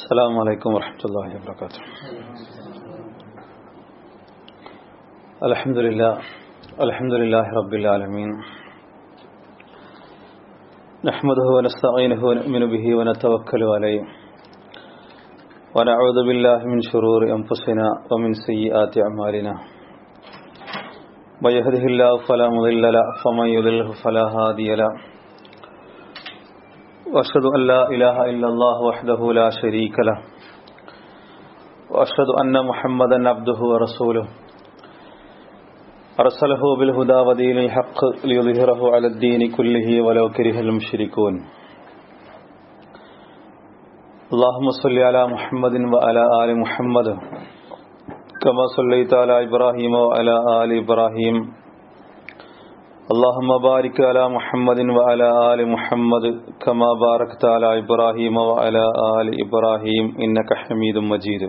السلام عليكم ورحمة الله وبركاته الحمد لله الحمد لله رب العالمين نحمده ونستعينه ونؤمن به ونتوكل عليه ونعوذ بالله من شرور أنفسنا ومن سيئات أعمالنا من يهده الله فلا مضل له ومن يضلله فلا هادي له وأشهد أن لا إله إلا الله وحده لا شريك له وأشهد أن محمدا عبده ورسوله أرسله بالهدى ودين الحق ليظهره على الدين كله ولو كره المشركون اللهم صل على محمد وعلى آل محمد كما صليت على إبراهيم وعلى آل إبراهيم اللهم بارك على محمد وعلى آل محمد كما باركت على إبراهيم وعلى آل إبراهيم إنك حميد مجيد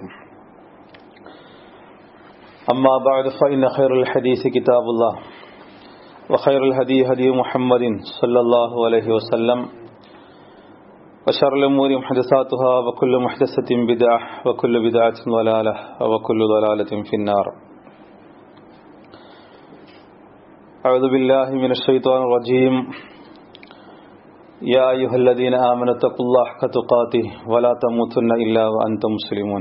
أما بعد فإن خير الحديث كتاب الله وخير الهدي هدي محمد صلى الله عليه وسلم وشر الأمور محدثاتها وكل محدثة بدعة وكل بدعة ضلالة وكل ضلالة في النار أعوذ بالله من الشيطان الرجيم يا أيها الذين آمنوا اتقوا الله حق تقاته ولا تموتن إلا وأنتم مسلمون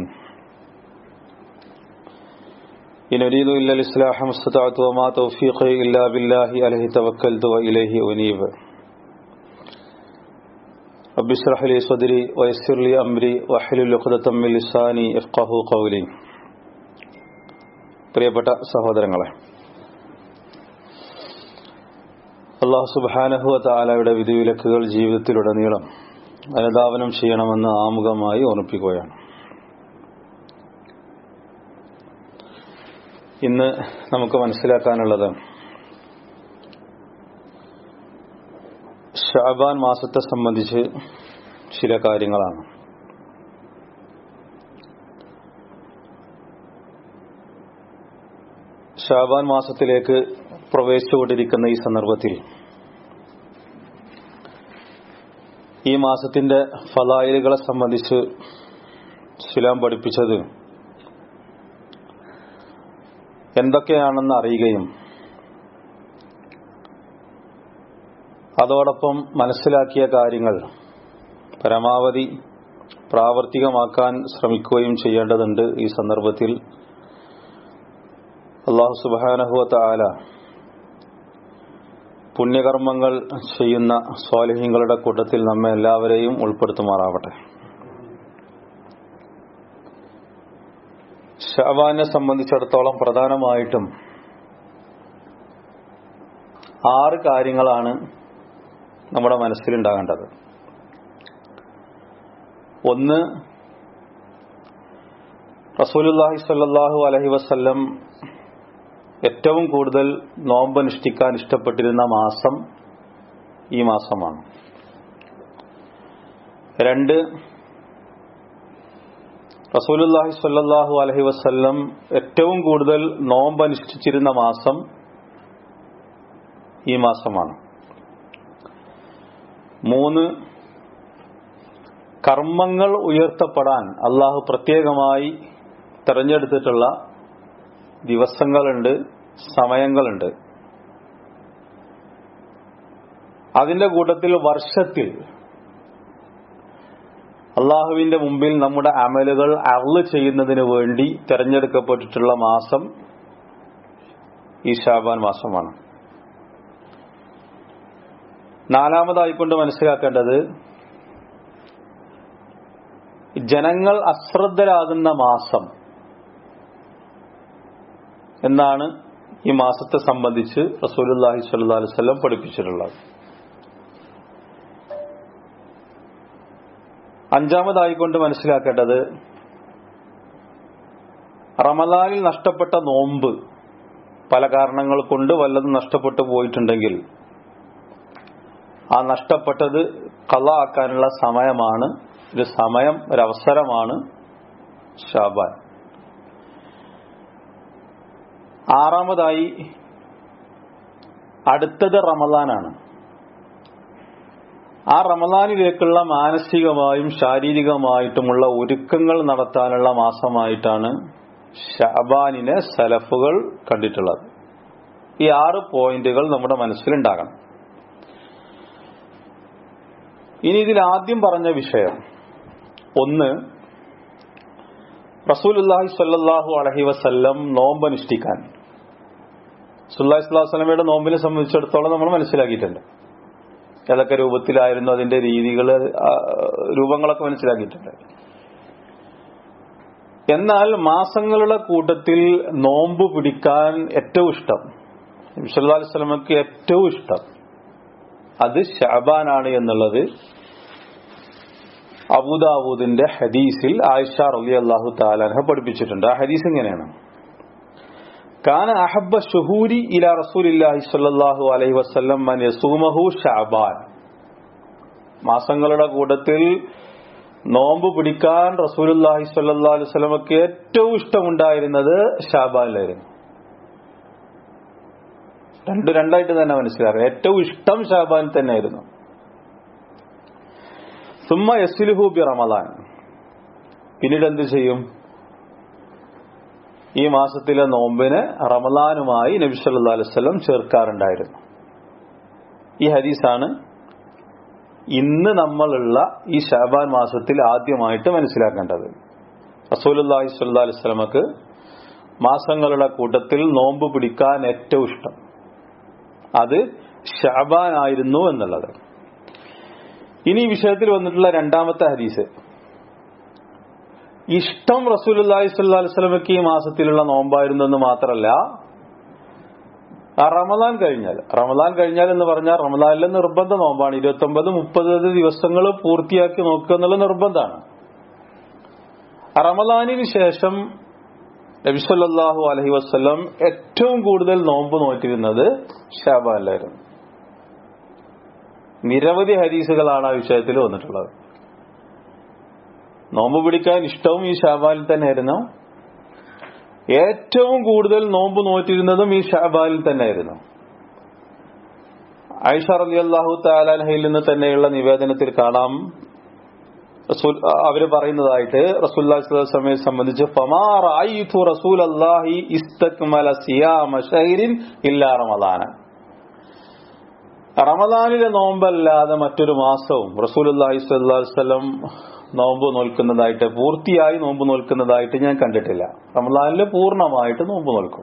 إن أريد إلا الإصلاح ما استطعت وما توفيقي إلا بالله عليه توكلت وإليه أنيب رب اشرح لي صدري ويسر لي أمري واحلل عقدة من لساني يفقهوا قولي പ്രിയപ്പെട്ട സഹോദരങ്ങളെ അള്ളാഹു സുബാനഹുവ താലയുടെ വിധിവിലക്കുകൾ ജീവിതത്തിലുടനീളം അനുധാവനം ചെയ്യണമെന്ന് ആമുഖമായി ഓർമ്മിപ്പിക്കുകയാണ് ഇന്ന് നമുക്ക് മനസ്സിലാക്കാനുള്ളത് ഷാബാൻ മാസത്തെ സംബന്ധിച്ച് ചില കാര്യങ്ങളാണ് ഷാബാൻ മാസത്തിലേക്ക് പ്രവേശിച്ചുകൊണ്ടിരിക്കുന്ന ഈ സന്ദർഭത്തിൽ ഈ മാസത്തിന്റെ ഫലായിലുകളെ സംബന്ധിച്ച് ശിലാം പഠിപ്പിച്ചത് എന്തൊക്കെയാണെന്ന് അറിയുകയും അതോടൊപ്പം മനസ്സിലാക്കിയ കാര്യങ്ങൾ പരമാവധി പ്രാവർത്തികമാക്കാൻ ശ്രമിക്കുകയും ചെയ്യേണ്ടതുണ്ട് ഈ സന്ദർഭത്തിൽ അള്ളാഹു സുബാനഹുവത്ത ആല പുണ്യകർമ്മങ്ങൾ ചെയ്യുന്ന സ്വാലിഹ്യങ്ങളുടെ കൂട്ടത്തിൽ നമ്മെ എല്ലാവരെയും ഉൾപ്പെടുത്തുമാറാവട്ടെ ഷാബാനെ സംബന്ധിച്ചിടത്തോളം പ്രധാനമായിട്ടും ആറ് കാര്യങ്ങളാണ് നമ്മുടെ മനസ്സിലുണ്ടാകേണ്ടത് ഒന്ന് റസൂലുല്ലാഹി സ്വല്ലല്ലാഹു അലഹി വസല്ലം ഏറ്റവും കൂടുതൽ നോമ്പനുഷ്ഠിക്കാൻ ഇഷ്ടപ്പെട്ടിരുന്ന മാസം ഈ മാസമാണ് രണ്ട് റസൂലുല്ലാഹി സ്വല്ലല്ലാഹു അലഹി വസല്ലം ഏറ്റവും കൂടുതൽ നോമ്പനുഷ്ഠിച്ചിരുന്ന മാസം ഈ മാസമാണ് മൂന്ന് കർമ്മങ്ങൾ ഉയർത്തപ്പെടാൻ അള്ളാഹു പ്രത്യേകമായി തെരഞ്ഞെടുത്തിട്ടുള്ള ദിവസങ്ങളുണ്ട് സമയങ്ങളുണ്ട് അതിന്റെ കൂട്ടത്തിൽ വർഷത്തിൽ അള്ളാഹുവിന്റെ മുമ്പിൽ നമ്മുടെ അമലുകൾ അറള് ചെയ്യുന്നതിന് വേണ്ടി തെരഞ്ഞെടുക്കപ്പെട്ടിട്ടുള്ള മാസം ഈ ഷാബാൻ മാസമാണ് നാലാമതായിക്കൊണ്ട് മനസ്സിലാക്കേണ്ടത് ജനങ്ങൾ അശ്രദ്ധരാകുന്ന മാസം എന്നാണ് ഈ മാസത്തെ സംബന്ധിച്ച് റസൂലുല്ലാഹി സ്വല്ലല്ലാഹു അലൈഹി വസല്ലം പഠിപ്പിച്ചിട്ടുള്ളത് അഞ്ചാമതായിക്കൊണ്ട് മനസ്സിലാക്കേണ്ടത് റമദാനിൽ നഷ്ടപ്പെട്ട നോമ്പ് പല കാരണങ്ങൾ കൊണ്ട് വല്ലതും നഷ്ടപ്പെട്ടു പോയിട്ടുണ്ടെങ്കിൽ ആ നഷ്ടപ്പെട്ടത് കല ആക്കാനുള്ള സമയമാണ് ഒരു സമയം ഒരവസരമാണ് ഷാബാൻ ആറാമതായി അടുത്തത് റമദാനാണ് ആ റമദാനിലേക്കുള്ള മാനസികമായും ശാരീരികമായിട്ടുമുള്ള ഒരുക്കങ്ങൾ നടത്താനുള്ള മാസമായിട്ടാണ് ഷാബാനിനെ സലഫുകൾ കണ്ടിട്ടുള്ളത് ഈ ആറ് പോയിന്റുകൾ നമ്മുടെ മനസ്സിലുണ്ടാകണം ഇനി ഇതിൽ ആദ്യം പറഞ്ഞ വിഷയം ഒന്ന് റസൂലുല്ലാഹി സ്വല്ലല്ലാഹു അലഹി വസല്ലം നോമ്പ് അനുഷ്ഠിക്കാൻ സുല്ലാഹി സ്വലാഹു വസ്ലമയുടെ നോമ്പിനെ സംബന്ധിച്ചിടത്തോളം നമ്മൾ മനസ്സിലാക്കിയിട്ടുണ്ട് ഏതൊക്കെ രൂപത്തിലായിരുന്നു അതിന്റെ രീതികൾ രൂപങ്ങളൊക്കെ മനസ്സിലാക്കിയിട്ടുണ്ട് എന്നാൽ മാസങ്ങളുടെ കൂട്ടത്തിൽ നോമ്പ് പിടിക്കാൻ ഏറ്റവും ഇഷ്ടം നബിസല്ലാ സ്വലമക്ക് ഏറ്റവും ഇഷ്ടം അത് ഷാബാനാണ് എന്നുള്ളത് അബൂദാവൂദിന്റെ ഹദീസിൽ ആയിഷ റലി അള്ളാഹു താലാൻഹ പഠിപ്പിച്ചിട്ടുണ്ട് ആ ഹദീസ് ഇങ്ങനെയാണ് കാന അഹബ്ബ ഷുഹൂരി ഇല റസൂലില്ലാഹി സ്വല്ലല്ലാഹു അലൈഹി വസല്ലം മൻ യസൂമഹു ഷഅബാൻ മാസങ്ങളുടെ കൂട്ടത്തിൽ നോമ്പ് പിടിക്കാൻ റസൂലുല്ലാഹി സ്വല്ലല്ലാഹു അലൈഹി വസല്ലമക്ക് ഏറ്റവും ഇഷ്ടമുണ്ടായിരുന്നത് ഷാബാനിലായിരുന്നു രണ്ട് രണ്ടായിട്ട് തന്നെ മനസ്സിലാക്കുക ഏറ്റവും ഇഷ്ടം ഷാബാൻ തന്നെയായിരുന്നു സുമ്മ യസ്ലുഹു ബി റമദാൻ പിന്നീട് എന്ത് ചെയ്യും ഈ മാസത്തിലെ നോമ്പിന് റമദാനുമായി നബി സല്ലല്ലാഹു അലൈഹി വസല്ലം ചേർക്കാറുണ്ടായിരുന്നു ഈ ഹദീസാണ് ഇന്ന് നമ്മളുള്ള ഈ ഷാബാൻ മാസത്തിൽ ആദ്യമായിട്ട് മനസ്സിലാക്കേണ്ടത് റസൂലുള്ളാഹി സ്വല്ലല്ലാഹു അലൈഹി വസല്ലമക്ക് മാസങ്ങളുടെ കൂട്ടത്തിൽ നോമ്പ് പിടിക്കാൻ ഏറ്റവും ഇഷ്ടം അത് ഷാബാൻ ആയിരുന്നു എന്നുള്ളത് ഇനി ഈ വിഷയത്തിൽ വന്നിട്ടുള്ള രണ്ടാമത്തെ ഹദീസ് ഇഷ്ടം റസൂലുല്ലാഹി സ്വല്ലല്ലാഹി അലൈഹി വസല്ലമക്ക് ഈ മാസത്തിലുള്ള നോമ്പായിരുന്നു എന്ന് മാത്രമല്ല റമദാൻ കഴിഞ്ഞാൽ റമദാൻ കഴിഞ്ഞാൽ എന്ന് പറഞ്ഞാൽ റമദാനിലെ നിർബന്ധ നോമ്പാണ് ഇരുപത്തി ഒമ്പത് മുപ്പത് ദിവസങ്ങൾ പൂർത്തിയാക്കി നോക്കുക എന്നുള്ള നിർബന്ധമാണ് റമദാനിന് ശേഷം നബിസല്ലാഹു അലഹി വസ്ലം ഏറ്റവും കൂടുതൽ നോമ്പ് നോറ്റിരുന്നത് ഷാബാനിലായിരുന്നു നിരവധി ഹരീസുകളാണ് ആ വിഷയത്തിൽ വന്നിട്ടുള്ളത് നോമ്പ് പിടിക്കാൻ ഇഷ്ടവും ഈ ഷാബാലിൽ തന്നെയായിരുന്നു ഏറ്റവും കൂടുതൽ നോമ്പ് നോറ്റിരുന്നതും ഈ ഷാബാലിൽ തന്നെയായിരുന്നു ഐഷ റലി അള്ളാഹു താലാൻഹയിൽ നിന്ന് തന്നെയുള്ള നിവേദനത്തിൽ കാണാം അവര് പറയുന്നതായിട്ട് റസൂല്ലാസ്ലമയെ സംബന്ധിച്ച് റസൂൽ അള്ളാഹി ഇസ്തക്മല സിയാമ ഷൈരിൻ ഇല്ലാ റമദാന റമദാനിലെ നോമ്പല്ലാതെ മറ്റൊരു മാസവും റസൂൽ അള്ളാഹി സ്വല്ലം നോമ്പ് നോൽക്കുന്നതായിട്ട് പൂർത്തിയായി നോമ്പ് നോൽക്കുന്നതായിട്ട് ഞാൻ കണ്ടിട്ടില്ല റമദാനിൽ പൂർണ്ണമായിട്ട് നോമ്പ് നോൽക്കും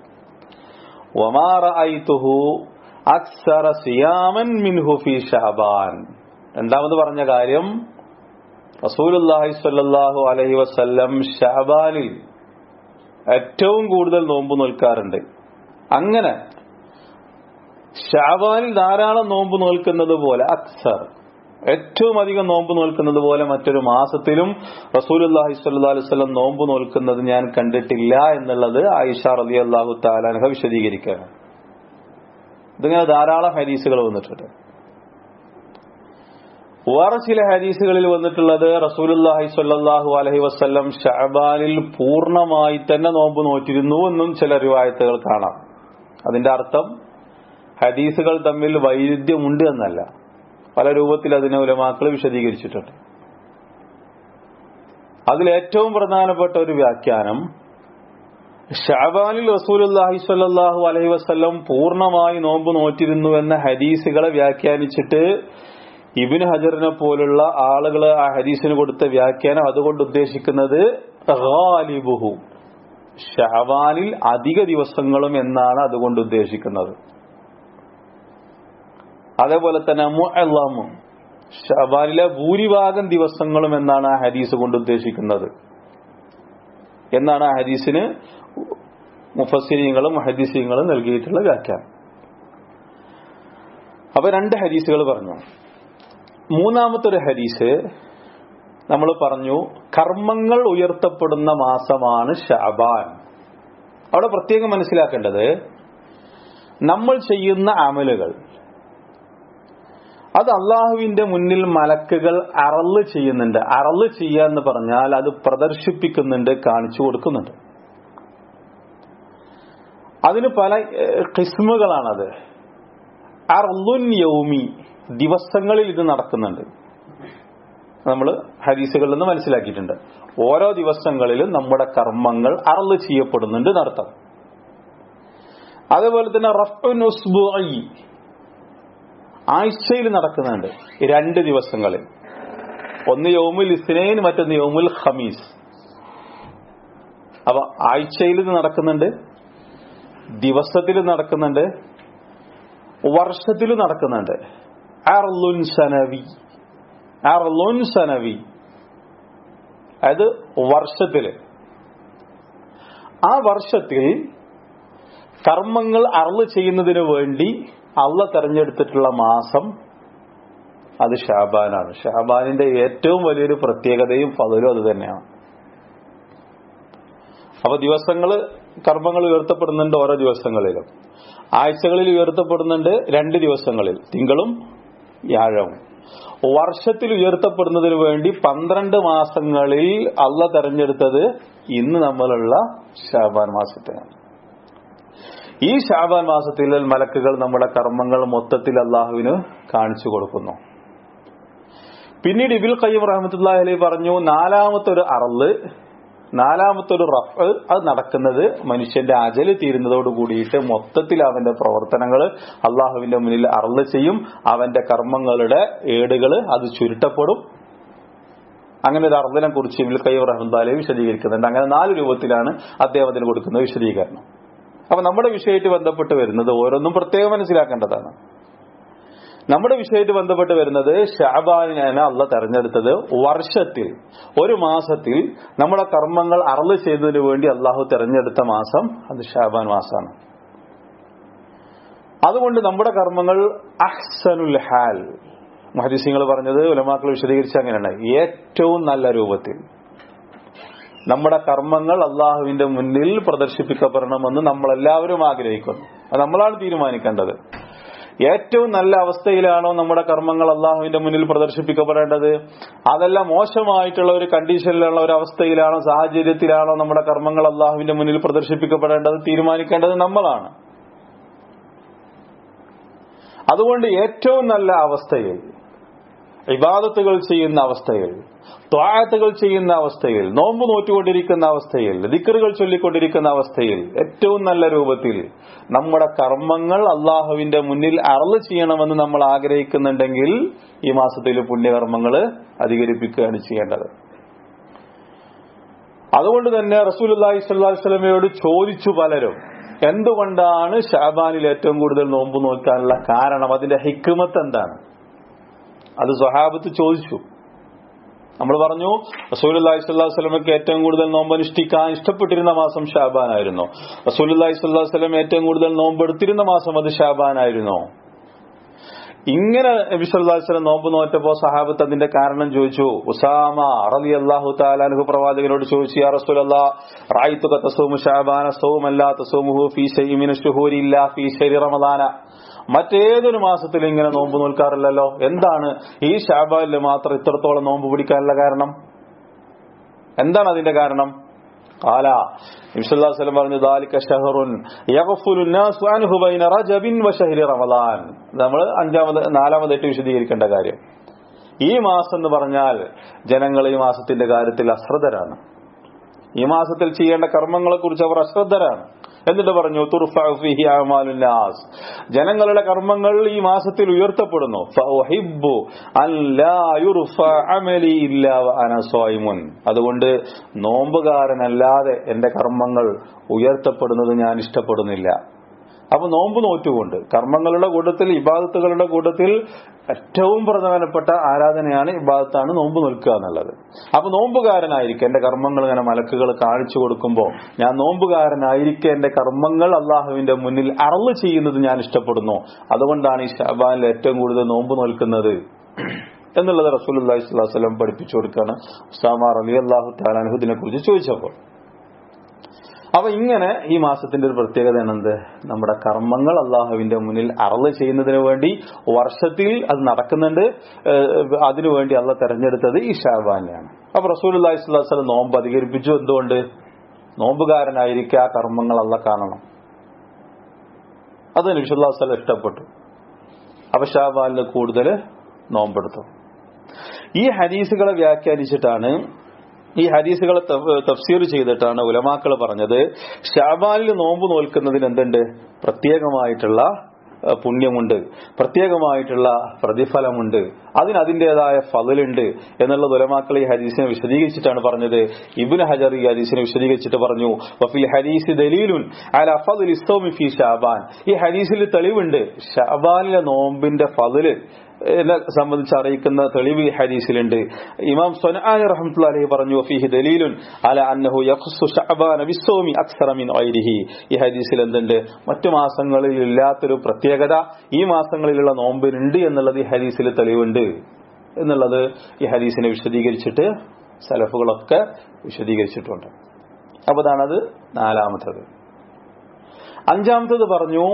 അക്സറ സിയാമൻ മിൻഹു ഫി ഷഹബാൻ രണ്ടാമത് പറഞ്ഞ കാര്യം റസൂലുല്ലാഹി സ്വല്ലല്ലാഹു അലൈഹി വസല്ലം ഷഹബാനിൽ ഏറ്റവും കൂടുതൽ നോമ്പ് നോൽക്കാറുണ്ട് അങ്ങനെ ഷാബാനിൽ ധാരാളം നോമ്പ് നോൽക്കുന്നത് പോലെ അക്സർ ഏറ്റവും അധികം നോമ്പ് നോൽക്കുന്നത് പോലെ മറ്റൊരു മാസത്തിലും റസൂലുല്ലാഹി സ്വല്ലല്ലാഹു അലൈഹി വസല്ലം നോമ്പ് നോൽക്കുന്നത് ഞാൻ കണ്ടിട്ടില്ല എന്നുള്ളത് ആയിഷ റളിയല്ലാഹു തആലാൻഹ വിശദീകരിക്കുകയാണ് ഇതിങ്ങനെ ധാരാളം ഹദീസുകൾ വന്നിട്ടുണ്ട് വേറെ ചില ഹദീസുകളിൽ വന്നിട്ടുള്ളത് റസൂലുല്ലാഹി സ്വല്ലല്ലാഹു അലൈഹി വസല്ലം ഷഅബാനിൽ പൂർണ്ണമായി തന്നെ നോമ്പ് നോറ്റിരുന്നു എന്നും ചില റിവായത്തുകൾ കാണാം അതിന്റെ അർത്ഥം ഹദീസുകൾ തമ്മിൽ വൈരുദ്ധ്യമുണ്ട് എന്നല്ല പല രൂപത്തിൽ അതിനെ ഉലമാക്കൾ വിശദീകരിച്ചിട്ടുണ്ട് അതിൽ ഏറ്റവും പ്രധാനപ്പെട്ട ഒരു വ്യാഖ്യാനം ഷാബാനിൽ റസൂലുല്ലാഹി സ്വല്ലല്ലാഹു അലൈഹി വസല്ലം പൂർണ്ണമായി നോമ്പ് നോറ്റിരുന്നു എന്ന ഹദീസുകളെ വ്യാഖ്യാനിച്ചിട്ട് ഇബിൻ ഹജറിനെ പോലുള്ള ആളുകൾ ആ ഹദീസിന് കൊടുത്ത വ്യാഖ്യാനം അതുകൊണ്ട് ഉദ്ദേശിക്കുന്നത് ഗാലിബുഹു ഷാബാനിൽ അധിക ദിവസങ്ങളും എന്നാണ് അതുകൊണ്ട് ഉദ്ദേശിക്കുന്നത് അതേപോലെ തന്നെ മുഅല്ലമു ഷബാനിലെ ഭൂരിഭാഗം ദിവസങ്ങളും എന്നാണ് ആ ഹദീസ് കൊണ്ട് ഉദ്ദേശിക്കുന്നത് എന്നാണ് ആ ഹദീസിന് മുഫസ്സിരിങ്ങളും ഹദീസിങ്ങളും നൽകിയിട്ടുള്ള വ്യാഖ്യാനം അപ്പൊ രണ്ട് ഹദീസുകൾ പറഞ്ഞു മൂന്നാമത്തെ ഒരു ഹദീസ് നമ്മൾ പറഞ്ഞു കർമ്മങ്ങൾ ഉയർത്തപ്പെടുന്ന മാസമാണ് ഷാബാൻ അവിടെ പ്രത്യേകം മനസ്സിലാക്കേണ്ടത് നമ്മൾ ചെയ്യുന്ന അമലുകൾ അത് അള്ളാഹുവിന്റെ മുന്നിൽ മലക്കുകൾ അറള് ചെയ്യുന്നുണ്ട് അറള് ചെയ്യുക എന്ന് പറഞ്ഞാൽ അത് പ്രദർശിപ്പിക്കുന്നുണ്ട് കാണിച്ചു കൊടുക്കുന്നുണ്ട് അതിന് പല കിസ്മുകളാണത് അർലുൻ യൗമി ദിവസങ്ങളിൽ ഇത് നടക്കുന്നുണ്ട് നമ്മൾ ഹദീസുകളിൽ നിന്ന് മനസ്സിലാക്കിയിട്ടുണ്ട് ഓരോ ദിവസങ്ങളിലും നമ്മുടെ കർമ്മങ്ങൾ അറള് ചെയ്യപ്പെടുന്നുണ്ട് നടത്താം അതേപോലെ തന്നെ റഫ്നുസ്ബുഇ ആഴ്ചയിൽ നടക്കുന്നുണ്ട് രണ്ട് ദിവസങ്ങളിൽ ഒന്ന് യോമുൽ ഇസ്നൈൻ മറ്റൊന്ന് യോമുൽ ഖമീസ് അപ്പൊ ആഴ്ചയിൽ ഇത് നടക്കുന്നുണ്ട് ദിവസത്തിൽ നടക്കുന്നുണ്ട് വർഷത്തിൽ നടക്കുന്നുണ്ട് അർലുൻ സനവി അർലുൻ സനവി അതായത് വർഷത്തില് ആ വർഷത്തിൽ കർമ്മങ്ങൾ അറള് ചെയ്യുന്നതിന് വേണ്ടി അള്ള തെരഞ്ഞെടുത്തിട്ടുള്ള മാസം അത് ഷാബാനാണ് ഷാബാനിന്റെ ഏറ്റവും വലിയൊരു പ്രത്യേകതയും ഫതലും അത് തന്നെയാണ് അപ്പൊ ദിവസങ്ങള് കർമ്മങ്ങൾ ഉയർത്തപ്പെടുന്നുണ്ട് ഓരോ ദിവസങ്ങളിലും ആഴ്ചകളിൽ ഉയർത്തപ്പെടുന്നുണ്ട് രണ്ട് ദിവസങ്ങളിൽ തിങ്കളും വ്യാഴവും വർഷത്തിൽ ഉയർത്തപ്പെടുന്നതിന് വേണ്ടി പന്ത്രണ്ട് മാസങ്ങളിൽ അള്ള തെരഞ്ഞെടുത്തത് ഇന്ന് നമ്മളുള്ള ഷാബാൻ മാസത്തിനാണ് ഈ ഷാബാൻ മാസത്തിൽ മലക്കുകൾ നമ്മുടെ കർമ്മങ്ങൾ മൊത്തത്തിൽ അള്ളാഹുവിന് കാണിച്ചു കൊടുക്കുന്നു പിന്നീട് ഇബിൽ ഖയ്യം റഹമത്തുല്ലാഹി അലൈഹി പറഞ്ഞു നാലാമത്തെ ഒരു അറള് നാലാമത്തെ ഒരു റഫ് അത് നടക്കുന്നത് മനുഷ്യന്റെ അജല് തീരുന്നതോട് കൂടിയിട്ട് മൊത്തത്തിൽ അവന്റെ പ്രവർത്തനങ്ങൾ അള്ളാഹുവിന്റെ മുന്നിൽ അറള് ചെയ്യും അവന്റെ കർമ്മങ്ങളുടെ ഏടുകൾ അത് ചുരുട്ടപ്പെടും അങ്ങനെ ഒരു അർദ്ധനെ കുറിച്ച് ഇബിൽ ഖയ്യം റഹ്മത്തുല്ലാഹി വിശദീകരിക്കുന്നുണ്ട് അങ്ങനെ നാല് രൂപത്തിലാണ് അദ്ദേഹത്തിന് കൊടുക്കുന്ന വിശദീകരണം അപ്പൊ നമ്മുടെ വിഷയമായിട്ട് ബന്ധപ്പെട്ട് വരുന്നത് ഓരോന്നും പ്രത്യേകം മനസ്സിലാക്കേണ്ടതാണ് നമ്മുടെ വിഷയമായിട്ട് ബന്ധപ്പെട്ട് വരുന്നത് ഷാബാനിനാണ് അള്ള തെരഞ്ഞെടുത്തത് വർഷത്തിൽ ഒരു മാസത്തിൽ നമ്മുടെ കർമ്മങ്ങൾ അറള് ചെയ്തതിനു വേണ്ടി അള്ളാഹു തെരഞ്ഞെടുത്ത മാസം അത് ഷാബാൻ മാസമാണ് അതുകൊണ്ട് നമ്മുടെ കർമ്മങ്ങൾ അഹ്സനുൽ ഹാൽ മഹദീസിങ്ങൾ പറഞ്ഞത് ഉലമാക്കൾ വിശദീകരിച്ച അങ്ങനെയാണ് ഏറ്റവും നല്ല രൂപത്തിൽ നമ്മുടെ കർമ്മങ്ങൾ അള്ളാഹുവിന്റെ മുന്നിൽ പ്രദർശിപ്പിക്കപ്പെടണമെന്ന് നമ്മളെല്ലാവരും ആഗ്രഹിക്കുന്നു അത് നമ്മളാണ് തീരുമാനിക്കേണ്ടത് ഏറ്റവും നല്ല അവസ്ഥയിലാണോ നമ്മുടെ കർമ്മങ്ങൾ അള്ളാഹുവിന്റെ മുന്നിൽ പ്രദർശിപ്പിക്കപ്പെടേണ്ടത് അതല്ല മോശമായിട്ടുള്ള ഒരു കണ്ടീഷനിലുള്ള ഒരു അവസ്ഥയിലാണോ സാഹചര്യത്തിലാണോ നമ്മുടെ കർമ്മങ്ങൾ അള്ളാഹുവിന്റെ മുന്നിൽ പ്രദർശിപ്പിക്കപ്പെടേണ്ടത് തീരുമാനിക്കേണ്ടത് നമ്മളാണ് അതുകൊണ്ട് ഏറ്റവും നല്ല അവസ്ഥയിൽ ഇബാദത്തുകൾ ചെയ്യുന്ന അവസ്ഥയിൽ ത്വാഴത്തുകൾ ചെയ്യുന്ന അവസ്ഥയിൽ നോമ്പ് നോറ്റുകൊണ്ടിരിക്കുന്ന അവസ്ഥയിൽ ദിക്കറുകൾ ചൊല്ലിക്കൊണ്ടിരിക്കുന്ന അവസ്ഥയിൽ ഏറ്റവും നല്ല രൂപത്തിൽ നമ്മുടെ കർമ്മങ്ങൾ അള്ളാഹുവിന്റെ മുന്നിൽ അറള് ചെയ്യണമെന്ന് നമ്മൾ ആഗ്രഹിക്കുന്നുണ്ടെങ്കിൽ ഈ മാസത്തിൽ പുണ്യകർമ്മങ്ങൾ അധികരിപ്പിക്കുകയാണ് ചെയ്യേണ്ടത് അതുകൊണ്ട് തന്നെ റസൂൽ അള്ളാഹി സ്വല്ലാസ്ലമയോട് ചോദിച്ചു പലരും എന്തുകൊണ്ടാണ് ഷാബാനിൽ ഏറ്റവും കൂടുതൽ നോമ്പ് നോക്കാനുള്ള കാരണം അതിന്റെ ഹിക്കുമത്ത് എന്താണ് അത് സ്വഹാബത്ത് ചോദിച്ചു നമ്മൾ പറഞ്ഞു റസൂലി സ്വല്ലാസ്ലമക്ക് ഏറ്റവും കൂടുതൽ നോമ്പ് അനുഷ്ഠിക്കാൻ ഇഷ്ടപ്പെട്ടിരുന്ന മാസം ഷാബാനായിരുന്നു റസൂലി സ്വല്ലാസ്ലം ഏറ്റവും കൂടുതൽ നോമ്പ് എടുത്തിരുന്ന മാസം അത് ഷാബാനായിരുന്നു ഇങ്ങനെ നബിസ്വല്ലാസ്ലം നോമ്പ് നോറ്റപ്പോ സഹാബത്ത് അതിന്റെ കാരണം ചോദിച്ചു ഉസാമ അറലി അള്ളാഹു താലാനുഹു പ്രവാചകനോട് ചോദിച്ചു യാ റസൂലല്ലാ റായിത്തുക തസൂമു ഷാബാന സൗമല്ല തസൂമുഹു ഫീ ഷൈമിന ഷുഹൂരി ഇല്ലാ ഫീ ശരി റമദാന മറ്റേതൊരു മാസത്തിൽ ഇങ്ങനെ നോമ്പ് നോൽക്കാറില്ലല്ലോ എന്താണ് ഈ ഷാബാലിൽ മാത്രം ഇത്രത്തോളം നോമ്പ് പിടിക്കാനുള്ള കാരണം എന്താണ് അതിന്റെ കാരണം قال നബി സല്ലല്ലാഹു അലൈഹി വസല്ലം പറഞ്ഞു ദാലിക ഷഹറുൻ യഗ്ഫുലു الناس عنه بين رجب وشهر رمضان നമ്മൾ അഞ്ചാമത് നാലാമതായിട്ട് വിശദീകരിക്കേണ്ട കാര്യം ഈ മാസം എന്ന് പറഞ്ഞാൽ ജനങ്ങൾ ഈ മാസത്തിന്റെ കാര്യത്തിൽ അശ്രദ്ധരാണ് ഈ മാസത്തിൽ ചെയ്യേണ്ട കർമ്മങ്ങളെ കുറിച്ച് അവർ അശ്രദ്ധരാണ് എന്നിട്ട് പറഞ്ഞു തുർഫഉ ഫീഹി അഅമാലുൻ നാസ് ജനങ്ങളുടെ കർമ്മങ്ങൾ ഈ മാസത്തിൽ ഉയർത്തപ്പെടുന്നു ഫഉഹിബ്ബു അൻ ലാ യുർഫ അമലി ഇല്ലാ വഅന സ്വൈമുൻ അതുകൊണ്ട് നോമ്പുകാരനല്ലാതെ എന്റെ കർമ്മങ്ങൾ ഉയർത്തപ്പെടുന്നത് ഞാൻ ഇഷ്ടപ്പെടുന്നില്ല അപ്പൊ നോമ്പ് നോറ്റുകൊണ്ട് കർമ്മങ്ങളുടെ കൂട്ടത്തിൽ ഇബാദത്തുകളുടെ കൂട്ടത്തിൽ ഏറ്റവും പ്രധാനപ്പെട്ട ആരാധനയാണ് ഇബാദത്താണ് നോമ്പ് നിൽക്കുക എന്നുള്ളത് അപ്പൊ നോമ്പുകാരനായിരിക്കും എന്റെ കർമ്മങ്ങൾ ഇങ്ങനെ മലക്കുകൾ കാണിച്ചു കൊടുക്കുമ്പോൾ ഞാൻ നോമ്പുകാരനായിരിക്കെ എന്റെ കർമ്മങ്ങൾ അള്ളാഹുവിന്റെ മുന്നിൽ അറള് ചെയ്യുന്നത് ഞാൻ ഇഷ്ടപ്പെടുന്നു അതുകൊണ്ടാണ് ഈ ഷാബാനിൽ ഏറ്റവും കൂടുതൽ നോമ്പ് നോൽക്കുന്നത് എന്നുള്ളത് റസൂൽ അള്ളാഹി സ്വലം പഠിപ്പിച്ചു കൊടുക്കുകയാണ് ഉസാമാർ അലി അള്ളാഹു താലാൻഹു ഇതിനെ കുറിച്ച് ചോദിച്ചപ്പോൾ അപ്പൊ ഇങ്ങനെ ഈ മാസത്തിന്റെ ഒരു പ്രത്യേകത എന്ത് നമ്മുടെ കർമ്മങ്ങൾ അള്ളാഹുവിന്റെ മുന്നിൽ അറള് ചെയ്യുന്നതിന് വേണ്ടി വർഷത്തിൽ അത് നടക്കുന്നുണ്ട് ഏഹ് അതിനുവേണ്ടി അള്ള തെരഞ്ഞെടുത്തത് ഈ ഷാബാനെയാണ് അപ്പൊ റസൂൽ അള്ളാഹി സ്വലം നോമ്പ് അധികരിപ്പിച്ചു എന്തുകൊണ്ട് നോമ്പുകാരനായിരിക്കും ആ കർമ്മങ്ങൾ അള്ള കാണണം അത് നബിസുല്ലാസ്ലം ഇഷ്ടപ്പെട്ടു അപ്പൊ ഷാബാനിൽ കൂടുതൽ നോമ്പെടുത്തു ഈ ഹദീസുകളെ വ്യാഖ്യാനിച്ചിട്ടാണ് ഈ ഹദീസുകളെ തഫ്സീർ ചെയ്തിട്ടാണ് ഉലമാക്കൾ പറഞ്ഞത് ഷാബാനിൽ നോമ്പ് നോൽക്കുന്നതിന് എന്തുണ്ട് പ്രത്യേകമായിട്ടുള്ള ഏഹ്, പുണ്യമുണ്ട് പ്രത്യേകമായിട്ടുള്ള പ്രതിഫലമുണ്ട് അതിന് അതിൻ്റെതായ ഫതിലുണ്ട് എന്നുള്ളത് ഉലമാക്കൾ ഈ ഹദീസിനെ വിശദീകരിച്ചിട്ടാണ് പറഞ്ഞത് ഇബ്നു ഹജർ ഈ ഹദീസിനെ വിശദീകരിച്ചിട്ട് പറഞ്ഞു വഫിൽ ഹദീസ് ദലീലുൻ അല ഫദ്ൽ ഇസ്തൗമി ഫി ഷാബാൻ ഈ ഹദീസിൽ തെളിവുണ്ട് ഷാബാനിലെ നോമ്പിന്റെ ഫതില് എന്നെ സംബന്ധിച്ച് അറിയിക്കുന്ന തെളിവ് ഈ ഹദീസിലുണ്ട് ഇമാം സൊനാനി റഹ്മത്തുള്ളാഹി അലൈഹി പറഞ്ഞു ഫീഹി ദലീലുൻ അല അന്നഹു യഖ്സു ശഅബാന ബിസ്സൗമി അക്സറ മിൻ ഗൈരിഹി ഈ ഹദീസിൽ എന്തുണ്ട് മറ്റു മാസങ്ങളിൽ ഇല്ലാത്തൊരു പ്രത്യേകത ഈ മാസങ്ങളിലുള്ള നോമ്പിനുണ്ട് എന്നുള്ളത് ഈ ഹദീസിൽ തെളിവുണ്ട് എന്നുള്ളത് ഈ ഹദീസിനെ വിശദീകരിച്ചിട്ട് സലഫുകളൊക്കെ വിശദീകരിച്ചിട്ടുണ്ട് അപ്പൊ അതാണത് നാലാമത്തത് അഞ്ചാമത്തത് പറഞ്ഞു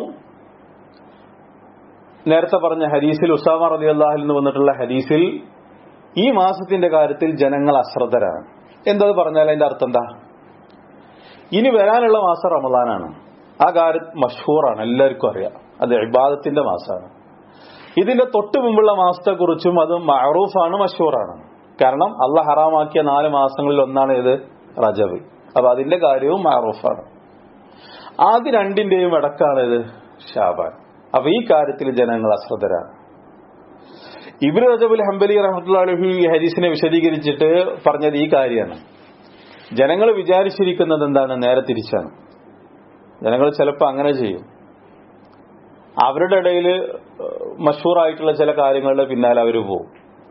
നേരത്തെ പറഞ്ഞ ഹദീസിൽ ഉസാമ റലി അള്ളാഹിൽ നിന്ന് വന്നിട്ടുള്ള ഹദീസിൽ ഈ മാസത്തിന്റെ കാര്യത്തിൽ ജനങ്ങൾ അശ്രദ്ധരാണ് എന്തത് പറഞ്ഞാൽ അതിന്റെ അർത്ഥം എന്താ ഇനി വരാനുള്ള മാസം റമദാനാണ് ആ കാര്യം മഷൂറാണ് എല്ലാവർക്കും അറിയാം അത് ഇബാദത്തിന്റെ മാസമാണ് ഇതിന്റെ തൊട്ട് മുമ്പുള്ള മാസത്തെക്കുറിച്ചും അത് മഅറൂഫാണ് മഷൂറാണ് കാരണം അള്ളാഹ് ഹറാമാക്കിയ നാല് മാസങ്ങളിൽ ഒന്നാണ് ഇത് റജബ് അപ്പൊ അതിന്റെ കാര്യവും മഅറൂഫാണ് അത് രണ്ടിന്റെയും ഇടക്കാണ് ഇത് ഷാബാൻ അപ്പൊ ഈ കാര്യത്തിൽ ജനങ്ങൾ അശ്രദ്ധരാണ് ഇബ്രു റജബുൽ ഹംബലി റഹ്മത്തുള്ളാഹി ഈ ഹദീസിനെ വിശദീകരിച്ചിട്ട് പറഞ്ഞത് ഈ കാര്യമാണ് ജനങ്ങൾ വിചാരിച്ചിരിക്കുന്നത് എന്താണ് നേരെ തിരിച്ചാണ് ജനങ്ങൾ ചിലപ്പോൾ അങ്ങനെ ചെയ്യും അവരുടെ ഇടയിൽ മഷൂറായിട്ടുള്ള ചില കാര്യങ്ങളുടെ പിന്നാലെ അവർ പോകും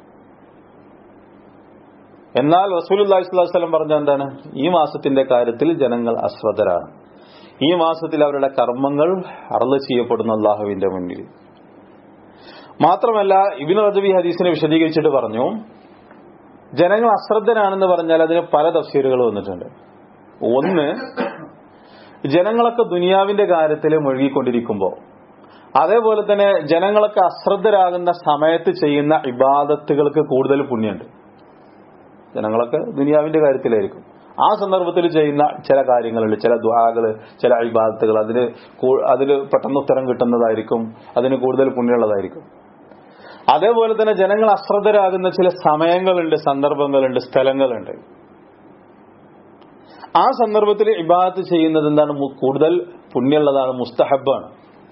എന്നാൽ റസൂൽ അള്ളാഹിസ്വലം പറഞ്ഞ എന്താണ് ഈ മാസത്തിന്റെ കാര്യത്തിൽ ജനങ്ങൾ അശ്രദ്ധരാണ് ഈ മാസത്തിൽ അവരുടെ കർമ്മങ്ങൾ അറള് ചെയ്യപ്പെടുന്ന അള്ളാഹുവിന്റെ മുന്നിൽ മാത്രമല്ല ഇബിൻ റജബി ഹദീസിനെ വിശദീകരിച്ചിട്ട് പറഞ്ഞു ജനങ്ങൾ അശ്രദ്ധരാണെന്ന് പറഞ്ഞാൽ അതിന് പല തഫ്സീറുകൾ വന്നിട്ടുണ്ട് ഒന്ന് ജനങ്ങളൊക്കെ ദുനിയാവിന്റെ കാര്യത്തിൽ മുഴുകിക്കൊണ്ടിരിക്കുമ്പോൾ അതേപോലെ തന്നെ ജനങ്ങളൊക്കെ അശ്രദ്ധരാകുന്ന സമയത്ത് ചെയ്യുന്ന ഇബാദത്തുകൾക്ക് കൂടുതൽ പുണ്യമുണ്ട് ജനങ്ങളൊക്കെ ദുനിയാവിന്റെ കാര്യത്തിലായിരിക്കും ആ സന്ദർഭത്തിൽ ചെയ്യുന്ന ചില കാര്യങ്ങളുണ്ട് ചില ദ്വാകള് ചില ഇബാദത്തുകൾ അതിന് കൂ- അതിൽ പെട്ടെന്ന് ഉത്തരം കിട്ടുന്നതായിരിക്കും അതിന് കൂടുതൽ പുണ്യമുള്ളതായിരിക്കും അതേപോലെ തന്നെ ജനങ്ങൾ അശ്രദ്ധരാകുന്ന ചില സമയങ്ങളുണ്ട് സന്ദർഭങ്ങളുണ്ട് സ്ഥലങ്ങളുണ്ട് ആ സന്ദർഭത്തിൽ ഇബാദത്ത് ചെയ്യുന്നത് എന്താണ് മു- കൂടുതൽ പുണ്യമുള്ളതാണ് മുസ്തഹബാണ്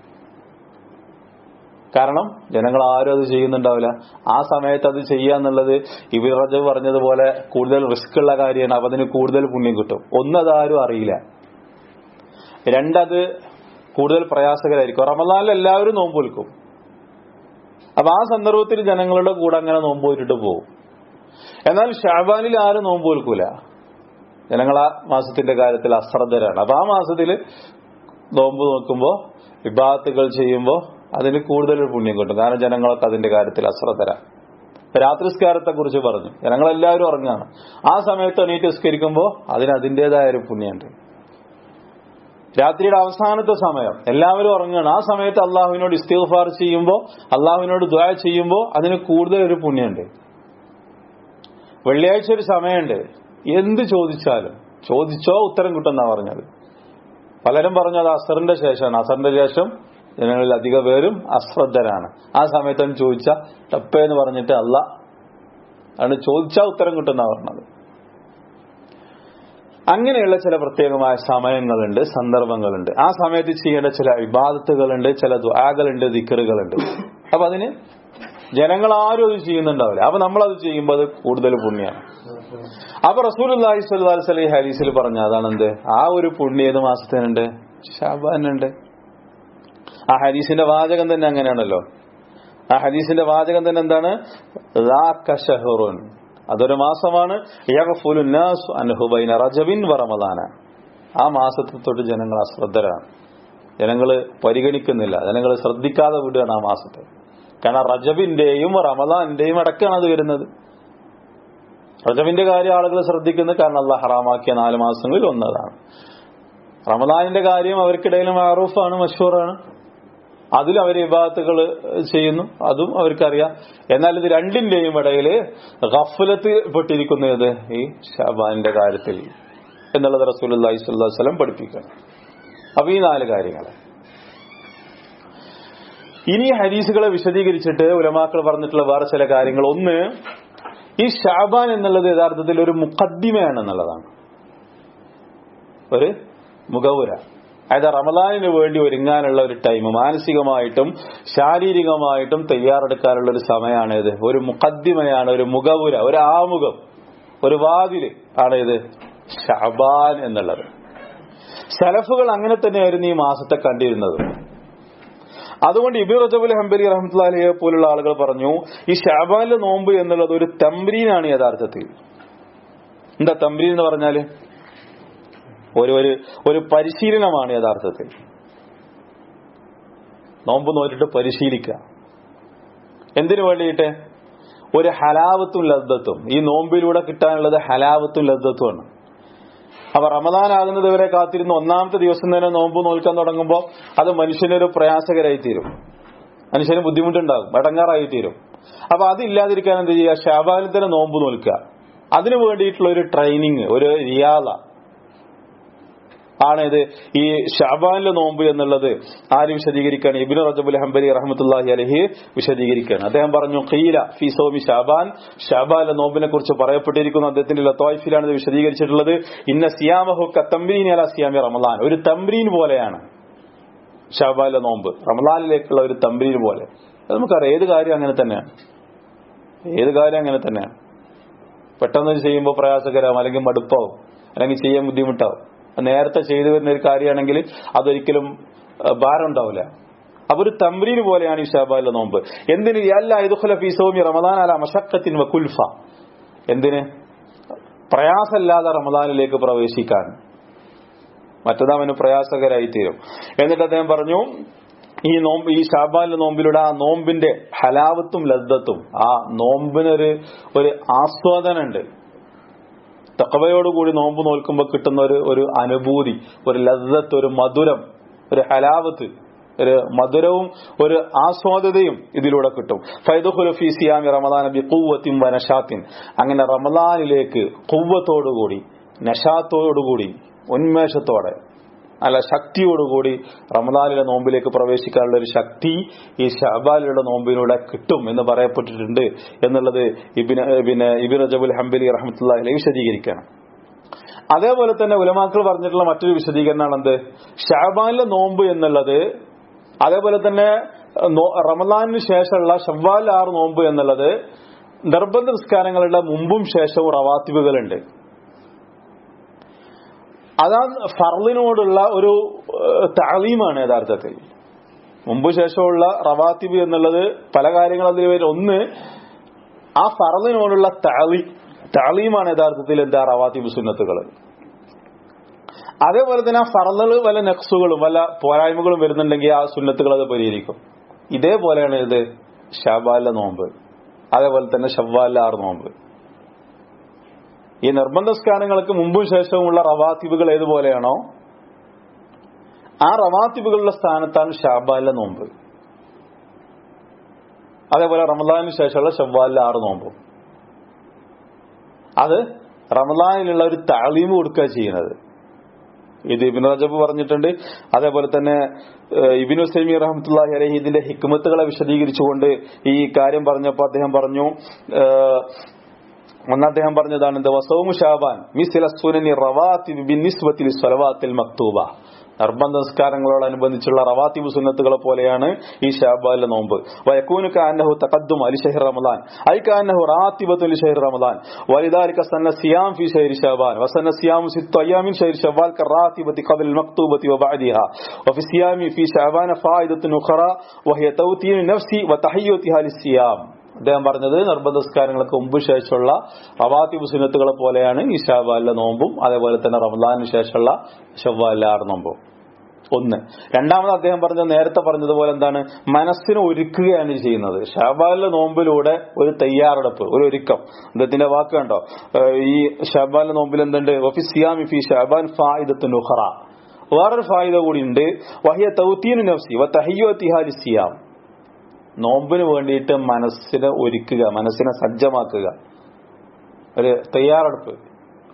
കാരണം ജനങ്ങൾ ആരും അത് ചെയ്യുന്നുണ്ടാവില്ല ആ സമയത്ത് അത് ചെയ്യാന്നുള്ളത് ഇബിൻ റജബ് പറഞ്ഞതുപോലെ കൂടുതൽ റിസ്ക് ഉള്ള കാര്യമാണ് അപ്പൊ അതിന് കൂടുതൽ പുണ്യം കിട്ടും ഒന്ന് അത് ആരും അറിയില്ല രണ്ടത് കൂടുതൽ പ്രയാസകരായിരിക്കും റമദാനിൽ എല്ലാവരും നോമ്പ് വിൽക്കും അപ്പൊ ആ സന്ദർഭത്തിൽ ജനങ്ങളുടെ കൂടെ അങ്ങനെ നോമ്പ് പോയിട്ട് പോകും എന്നാൽ ഷാബാനിൽ ആരും നോമ്പ് വിൽക്കൂല ജനങ്ങൾ ആ മാസത്തിന്റെ കാര്യത്തിൽ അശ്രദ്ധരാണ് അപ്പൊ ആ മാസത്തിൽ നോമ്പ് നോക്കുമ്പോ വിഭാഗത്തുകൾ ചെയ്യുമ്പോൾ അതിന് കൂടുതൽ പുണ്യം കിട്ടും കാരണം ജനങ്ങളൊക്കെ അതിന്റെ കാര്യത്തിൽ അശ്രദ്ധരാണ് ഇപ്പൊ രാത്രിസ്കാരത്തെ കുറിച്ച് പറഞ്ഞു ജനങ്ങളെല്ലാവരും ഉറങ്ങുകയാണ് ആ സമയത്ത് എണീറ്റ് നിസ്കരിക്കുമ്പോൾ അതിന് അതിൻ്റെതായ ഒരു പുണ്യമുണ്ട് രാത്രിയുടെ അവസാനത്തെ സമയം എല്ലാവരും ഉറങ്ങുകയാണ് ആ സമയത്ത് അള്ളാഹുവിനോട് ഇസ്തിഗ്ഫാർ ചെയ്യുമ്പോൾ അള്ളാഹുവിനോട് ദ്വാ ചെയ്യുമ്പോൾ അതിന് കൂടുതൽ ഒരു പുണ്യമുണ്ട് വെള്ളിയാഴ്ച ഒരു സമയമുണ്ട് എന്ത് ചോദിച്ചാലും ചോദിച്ചോ ഉത്തരം കിട്ടുമെന്നാ പറഞ്ഞത് പലരും പറഞ്ഞു അത് അസറിന്റെ ശേഷമാണ് അസറിന്റെ ശേഷം ജനങ്ങളിൽ അധിക പേരും അശ്രദ്ധരാണ് ആ സമയത്താണ് ചോദിച്ച ടപ്പേന്ന് പറഞ്ഞിട്ട് അല്ല ആണ് ചോദിച്ചാൽ ഉത്തരം കിട്ടുന്ന പറഞ്ഞത് അങ്ങനെയുള്ള ചില പ്രത്യേകമായ സമയങ്ങളുണ്ട് സന്ദർഭങ്ങളുണ്ട് ആ സമയത്ത് ചെയ്യേണ്ട ചില വിവാദത്തുകളുണ്ട് ചില ദ്വാകളുണ്ട് ദിക്കറുകളുണ്ട് അപ്പൊ അതിന് ജനങ്ങൾ ആരും അത് ചെയ്യുന്നുണ്ടാവില്ല അപ്പൊ നമ്മളത് ചെയ്യുമ്പോൾ അത് കൂടുതൽ പുണ്യമാണ് അപ്പൊ റസൂൽ അള്ളാഹി സ്വല്ലി ഹരീസിൽ പറഞ്ഞ അതാണ് എന്ത് ആ ഒരു പുണ്യ ഏത് മാസത്തിനുണ്ട് ഷാബാനുണ്ട് ആ ഹരീസിന്റെ വാചകം തന്നെ അങ്ങനെയാണല്ലോ ആ ഹദീസിന്റെ വാചകം തന്നെ എന്താണ് ذاك شهر. അതൊരു മാസമാണ് യഗ്ഫുലു الناس عنه بين رجب ورمضان ആ മാസത്തിൽ തൊട്ട് ജനങ്ങൾ അശ്രദ്ധരാണ് ജനങ്ങൾ പരിഗണിക്കുന്നില്ല ജനങ്ങൾ ശ്രദ്ധിക്കാതെ വിടുകയാണ് ആ മാസത്തെ കാരണം റജബിന്റെയും റമദാന്റെയും ഇടയ്ക്കാണ് അത് വരുന്നത് റജബിന്റെ കാര്യം ആളുകൾ ശ്രദ്ധിക്കുന്നത് കാരണം അള്ളാഹ് ഹറാമാക്കിയ നാല് മാസങ്ങളിൽ ഒന്നതാണ് റമദാനിന്റെ കാര്യം അവർക്കിടയിൽ മാറൂഫാണ് മഷൂറാണ് അതിലും അവർ വിഭാഗത്തുകൾ ചെയ്യുന്നു അതും അവർക്കറിയാം എന്നാൽ ഇത് രണ്ടിന്റെയും ഇടയിൽ ഗഫലത്ത് പെട്ടിരിക്കുന്നത് ഈ ഷാബാനിന്റെ കാര്യത്തിൽ എന്നുള്ളത് റസൂൽ അള്ളാഹി സ്വല്ലം പഠിപ്പിക്കണം അപ്പൊ ഈ നാല് കാര്യങ്ങൾ ഇനി ഈ ഹദീസുകളെ വിശദീകരിച്ചിട്ട് ഉലമാക്കൾ പറഞ്ഞിട്ടുള്ള വേറെ ചില കാര്യങ്ങൾ ഒന്ന് ഈ ഷാബാൻ എന്നുള്ളത് യഥാർത്ഥത്തിൽ ഒരു മുഖദ്ദിമയാണ് എന്നുള്ളതാണ് ഒരു മുഖവുര അതായത് റമദാനിന് വേണ്ടി ഒരുങ്ങാനുള്ള ഒരു ടൈം മാനസികമായിട്ടും ശാരീരികമായിട്ടും തയ്യാറെടുക്കാനുള്ള ഒരു സമയമാണ് ഇത് ഒരു മുഖദ്ദിമയാണ് ഒരു മുഖവുര ഒരു ആമുഖം ഒരു വാതില് ആണ് ഇത് ഷാബാൻ എന്നുള്ളത് സലഫുകൾ അങ്ങനെ തന്നെയായിരുന്നു ഈ മാസത്തെ കണ്ടിരുന്നത് അതുകൊണ്ട് ഇബി റജബുൽ ഹംബലി റഹ്മത്തുല്ലാഹിയെ പോലുള്ള ആളുകൾ പറഞ്ഞു ഈ ഷാബാനിലെ നോമ്പ് എന്നുള്ളത് ഒരു തമ്പ്രീനാണ് യഥാർത്ഥത്തിൽ എന്താ തമ്പ്രീൻ എന്ന് പറഞ്ഞാല് ഒരു ഒരു ഒരു പരിശീലനമാണ് യഥാർത്ഥത്തിൽ നോമ്പ് നോറ്റിട്ട് പരിശീലിക്കുക എന്തിനു വേണ്ടിയിട്ട് ഒരു ഹലാവത്തും ലദ്ദത്തും ഈ നോമ്പിലൂടെ കിട്ടാനുള്ളത് ഹലാവത്തും ലദ്ദത്തുമാണ് അപ്പൊ റമദാൻ ആകുന്നത് വരെ കാത്തിരുന്ന് ഒന്നാമത്തെ ദിവസം തന്നെ നോമ്പ് നോൽക്കാൻ തുടങ്ങുമ്പോൾ അത് മനുഷ്യനൊരു പ്രയാസകരായി തീരും മനുഷ്യന് ബുദ്ധിമുട്ടുണ്ടാകും അടങ്ങാറായി തീരും അപ്പൊ അതില്ലാതിരിക്കാൻ എന്ത് ചെയ്യുക ഷാബാനിൽ തന്നെ നോമ്പ് നോൽക്കുക അതിനു വേണ്ടിയിട്ടുള്ള ഒരു ട്രെയിനിങ് ഒരു റിയാദ ആണ് ഇത് ഈ ഷാബാനിലെ നോമ്പ് എന്നുള്ളത് ആര് വിശദീകരിക്കുകയാണ് ഇബിൻ റജബുൽ ഹംബലി റഹ്മത്തുല്ലാഹി അലഹി വിശദീകരിക്കുകയാണ് അദ്ദേഹം പറഞ്ഞു ഖീല ഫി സോമി ഷാബാൻ ഷാബാനിലെ നോമ്പിനെ കുറിച്ച് പറയപ്പെട്ടിരിക്കുന്നു അദ്ദേഹത്തിന്റെ ലത്തോയിഫിലാണ് ഇത് വിശദീകരിച്ചിട്ടുള്ളത് ഇന്ന സിയാമഹു കത്തംബ്രീൻ അല സിയാമി റമദാൻ ഒരു തംബ്രീൻ പോലെയാണ് ഷാബാനിലെ നോമ്പ് റമദാനിലേക്കുള്ള ഒരു തംബ്രീൻ പോലെ അത് നമുക്കറിയാം ഏത് കാര്യം അങ്ങനെ തന്നെയാണ് ഏത് കാര്യം അങ്ങനെ തന്നെയാണ് പെട്ടെന്ന് ചെയ്യുമ്പോൾ പ്രയാസകരമാവും അല്ലെങ്കിൽ മടുപ്പാവും അല്ലെങ്കിൽ ചെയ്യാൻ ബുദ്ധിമുട്ടാവും നേരത്തെ ചെയ്തു വരുന്ന ഒരു കാര്യമാണെങ്കിൽ അതൊരിക്കലും ഭാരം ഉണ്ടാവില്ല അപ്പൊ ഒരു തമ്രീന് പോലെയാണ് ഈ ഷാബാലിലെ നോമ്പ് എന്തിന് അല്ല ഇതുഖല ഫി സൗമി റമദാൻ അല മഷക്കത്തിൻ വക്കുൽഫ എന്തിന് പ്രയാസമില്ലാതെ റമദാനിലേക്ക് പ്രവേശിക്കാൻ മറ്റത് അവന് പ്രയാസകരായി തീരും എന്നിട്ട് അദ്ദേഹം പറഞ്ഞു ഈ നോമ്പ് ഈ ഷാബാലിലെ നോമ്പിലൂടെ ആ നോമ്പിന്റെ ഹലാവത്തും ലദ്ദത്തും ആ നോമ്പിനൊരു ഒരു ആസ്വാദനം ഉണ്ട് തക്കവയോടുകൂടി നോമ്പ് നോൽക്കുമ്പോൾ കിട്ടുന്ന ഒരു ഒരു അനുഭൂതി ഒരു ലദ്ദത്ത് ഒരു മധുരം ഒരു ഹലാവത്ത് ഒരു മധുരവും ഒരു ആസ്വാദതയും ഇതിലൂടെ കിട്ടും ഫൈദുഖുലഫി സിയാമി റമദാൻ ബി കൂവത്തിൻ വനഷാത്തിൻ അങ്ങനെ റമദാനിലേക്ക് കുവ്വത്തോടുകൂടി നഷാത്തോടുകൂടി ഉന്മേഷത്തോടെ അല്ല ശക്തിയോടുകൂടി റമദാനിലെ നോമ്പിലേക്ക് പ്രവേശിക്കാനുള്ള ഒരു ശക്തി ഈ ഷഹബാലിയുടെ നോമ്പിലൂടെ കിട്ടും എന്ന് പറയപ്പെട്ടിട്ടുണ്ട് എന്നുള്ളത് ഇബിന് പിന്നെ ഇബിൻ റജബുൽ ഹംബലി റഹമത്തുള്ള വിശദീകരിക്കണം അതേപോലെ തന്നെ ഉലമാക്കൾ പറഞ്ഞിട്ടുള്ള മറ്റൊരു വിശദീകരണമാണ് എന്ത് ഷഹബാനിലെ നോമ്പ് എന്നുള്ളത് അതേപോലെ തന്നെ റമദാനിന് ശേഷമുള്ള ഷവ്വാൽ ആറ് നോമ്പ് എന്നുള്ളത് നിർബന്ധ നിസ്കാരങ്ങളുടെ മുമ്പും ശേഷവും റവാത്തിബുകളുണ്ട് അതാ ഫർലിനോടുള്ള ഒരു താലീമാണ് യഥാർത്ഥത്തിൽ മുമ്പ് ശേഷമുള്ള റവാത്തിബ് എന്നുള്ളത് പല കാര്യങ്ങൾ അതിൽ വരും ഒന്ന് ആ ഫർലിനോടുള്ള താലി താലീമാണ് യഥാർത്ഥത്തിൽ എന്താ റവാത്തിബ് സുന്നത്തുകൾ അതേപോലെ തന്നെ ആ ഫറലുകൾ വല്ല നെക്സുകളും വല്ല പോരായ്മകളും വരുന്നുണ്ടെങ്കിൽ ആ സുന്നത്തുകൾ അത് പരിഹരിക്കും ഇതേപോലെയാണ് ഇത് ഷാബാലിലെ നോമ്പ് അതേപോലെ തന്നെ ഷവ്വാലിലെ ആറ് നോമ്പ് ഈ നിർബന്ധ സ്കാനങ്ങൾക്ക് മുമ്പും ശേഷവുമുള്ള റവാത്തിബുകൾ ഏതുപോലെയാണോ ആ റവാത്തിബുകളുടെ സ്ഥാനത്താണ് ഷാബാലിലെ നോമ്പ് അതേപോലെ റമദാനിന് ശേഷമുള്ള ഷവ്വാലിലെ ആറ് നോമ്പും അത് റമദാനിലുള്ള ഒരു താളീമ് കൊടുക്കുക ചെയ്യുന്നത് ഇത് ഇബിൻ റജബ് പറഞ്ഞിട്ടുണ്ട് അതേപോലെ തന്നെ ഇബിൻ ഹുസൈമി റഹമത്തുല്ലാഹി അലഹി ഇതിന്റെ ഹിക്മത്തുകളെ വിശദീകരിച്ചുകൊണ്ട് ഈ കാര്യം പറഞ്ഞപ്പോൾ അദ്ദേഹം പറഞ്ഞു ഒന്ന് അദ്ദേഹം പറഞ്ഞതാണ് എന്ത് വസൗമു ഷാബാൻ മിസില സുനനി റവാത്തി ബിന്നിസ്ബത്തിൽ സ്വലവാത്തിൽ മക്തൂബ നിർബന്ധ നിസ്കാരങ്ങളോടനുബന്ധിച്ചുള്ള റവാത്തിബ് സുന്നത്തുകളെ പോലെയാണ് ഈ ഷാബാലിലെ നോമ്പ് വയക്കൂനു കാന്നഹു തഖദ്ദും അലി ഷഹർ റമദാൻ ഐ കാന്നഹു റാത്തിബത്തു ലി ഷഹർ റമദാൻ വലിദാലിക സന്ന സിയാം ഫി ഷഹരി ഷാബാൻ വസന്ന സിയാം സിത്തു അയ്യാമിൻ ഷഹരി ഷവ്വാൽ കറാത്തിബത്തി ഖബൽ മക്തൂബത്തി വബഅദിഹ വഫി സിയാമി ഫി ഷഅബാന ഫായിദത്തുൻ ഉഖറ വഹിയ തൗതീൻ നഫ്സി വതഹയ്യുതിഹ ലിസ്സിയാം അദ്ദേഹം പറഞ്ഞത് നിർബന്ധ നിസ്കാരങ്ങൾക്ക് മുമ്പ് ശേഷമുള്ള റവാത്തിബ് സുന്നത്തുകളെ പോലെയാണ് ഈ ഷാബാലിലെ നോമ്പും അതേപോലെ തന്നെ റമദാനിന് ശേഷമുള്ള ഷവ്വാലിലെ ആറ് നോമ്പും ഒന്ന് രണ്ടാമത് അദ്ദേഹം പറഞ്ഞത് നേരത്തെ പറഞ്ഞതുപോലെ എന്താണ് മനസ്സിനെ ഒരുക്കുകയാണ് ചെയ്യുന്നത് ഷാബാലിലെ നോമ്പിലൂടെ ഒരു തയ്യാറെടുപ്പ് ഒരു ഒരുക്കം അദ്ദേഹത്തിന്റെ വാക്ക് കണ്ടോ ഈ ഷാബാലിലെ നോമ്പിൽ എന്തുണ്ട് ഒഫിസിയാമി ഫി ഷാബാൻ ഫായിദത്തു നുഹറ വേറൊരു ഫായിദ കൂടി ഉണ്ട് വഹിയ തൗത്തീനു നഫ്സി വ തഹയ്യോ തിഹാലി സിയാം നോമ്പിന് വേണ്ടിയിട്ട് മനസ്സിനെ ഒരുക്കുക മനസ്സിനെ സജ്ജമാക്കുക ഒരു തയ്യാറെടുപ്പ്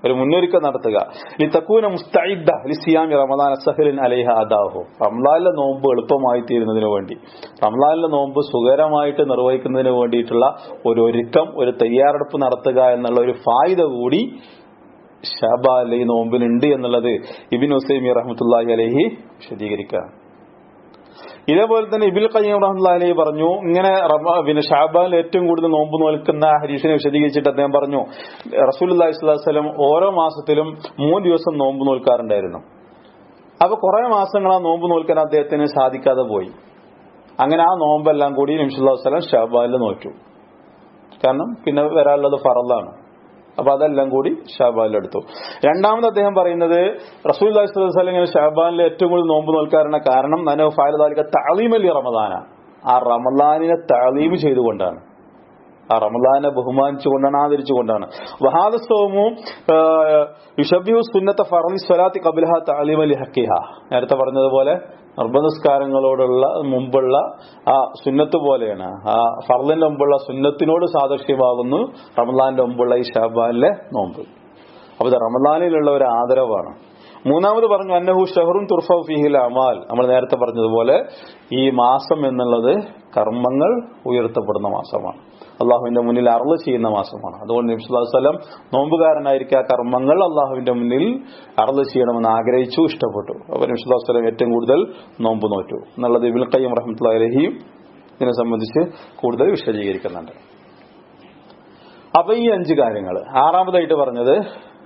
ഒരു മുന്നൊരുക്കം നടത്തുക ലി തക്കൂന മുസ്തഇദ്ദ ലി സിയാമി റമദാൻ സഹലിൻ അലൈഹ അദാഹു റമദാനിലെ നോമ്പ് എളുപ്പമായി തീരുന്നതിന് വേണ്ടി റമദാനിലെ നോമ്പ് സുഖകരമായിട്ട് നിർവഹിക്കുന്നതിന് വേണ്ടിയിട്ടുള്ള ഒരു ഒരുക്കം ഒരു തയ്യാറെടുപ്പ് നടത്തുക എന്നുള്ള ഒരു ഫായിദ കൂടി ഷാബാലെ ഈ നോമ്പിനുണ്ട് എന്നുള്ളത് ഇബിൻ ഹുസൈമി റഹ്മത്തുള്ളാഹി അലൈഹി വിശദീകരിക്കുക ഇതേപോലെ തന്നെ ഇബിൽ ഖയ്യം റഹ്മത്തുള്ളാഹി അലൈഹി പറഞ്ഞു ഇങ്ങനെ റമ- പിന്നെ ഷാബാനിൽ ഏറ്റവും കൂടുതൽ നോമ്പ് നോൽക്കുന്ന ഹരീഷിനെ വിശദീകരിച്ചിട്ട് അദ്ദേഹം പറഞ്ഞു റസൂലുള്ളാഹി സ്വല്ലല്ലാഹു അലൈഹി വസല്ലം ഓരോ മാസത്തിലും മൂന്ന് ദിവസം നോമ്പ് നോൽക്കാറുണ്ടായിരുന്നു അപ്പൊ കുറെ മാസങ്ങൾ ആ നോമ്പ് നോൽക്കാൻ അദ്ദേഹത്തിന് സാധിക്കാതെ പോയി അങ്ങനെ ആ നോമ്പെല്ലാം കൂടി നബിസ്വല്ലാ വസ്ലം ഷാബാനിൽ നോറ്റു കാരണം പിന്നെ വരാനുള്ളത് ഫറലാണ് അപ്പൊ അതെല്ലാം കൂടി ഷാബാനിൽ എടുത്തു രണ്ടാമത് അദ്ദേഹം പറയുന്നത് റസൂൽ വസ്ലം ഇങ്ങനെ ഷാബാനിൽ ഏറ്റവും കൂടുതൽ നോമ്പ് നോൽക്കാറുള്ള കാരണം നനോ ഫാലിദാലിക്ക താലീമലി റമദാന ആ റമദാനിനെ താലീം ചെയ്തുകൊണ്ടാണ് ആ റമദാനെ ബഹുമാനിച്ചുകൊണ്ടാണ് ആദരിച്ചുകൊണ്ടാണ് വഹാദസ്വമു യുഷബ്യു സുന്നത്ത ഫറലി സ്വലാത്തി കബിലഹ താലീം അലി ഹക്കിഹ നേരത്തെ പറഞ്ഞതുപോലെ നിർബന്ധസ്കാരങ്ങളോടുള്ള മുമ്പുള്ള ആ സുന്നത്ത് പോലെയാണ് ആ ഫർലിന്റെ മുമ്പുള്ള സുന്നത്തിനോട് സാദൃശ്യമാകുന്നു റമദാന്റെ മുമ്പുള്ള ഈ ഷാബാനിലെ നോമ്പ് അപ്പൊ ഇത് റമദാനിലുള്ള ഒരു ആദരവാണ് മൂന്നാമത് പറഞ്ഞു അന്നഹു ഷഹറുൻ തുർഫ ഫിഹിൽ അമാൽ നമ്മൾ നേരത്തെ പറഞ്ഞതുപോലെ ഈ മാസം എന്നുള്ളത് കർമ്മങ്ങൾ ഉയർത്തപ്പെടുന്ന മാസമാണ് അള്ളാഹുവിന്റെ മുന്നിൽ അറള് ചെയ്യുന്ന മാസമാണ് അതുകൊണ്ട് നബ്സുല്ലാസ്ലം നോമ്പുകാരനായിരിക്കും ആ കർമ്മങ്ങൾ അള്ളാഹുവിന്റെ മുന്നിൽ അറള് ചെയ്യണമെന്ന് ആഗ്രഹിച്ചു ഇഷ്ടപ്പെട്ടു അപ്പൊ നബ്സുല്ലാസ്ലം ഏറ്റവും കൂടുതൽ നോമ്പ് നോറ്റു എന്നുള്ളത് ഇബിൽ കയ്യം റഹ്മത്തുള്ള അലഹിയും ഇതിനെ സംബന്ധിച്ച് കൂടുതൽ വിശദീകരിക്കുന്നുണ്ട് അപ്പൊ ഈ അഞ്ച് കാര്യങ്ങൾ ആറാമതായിട്ട് പറഞ്ഞത്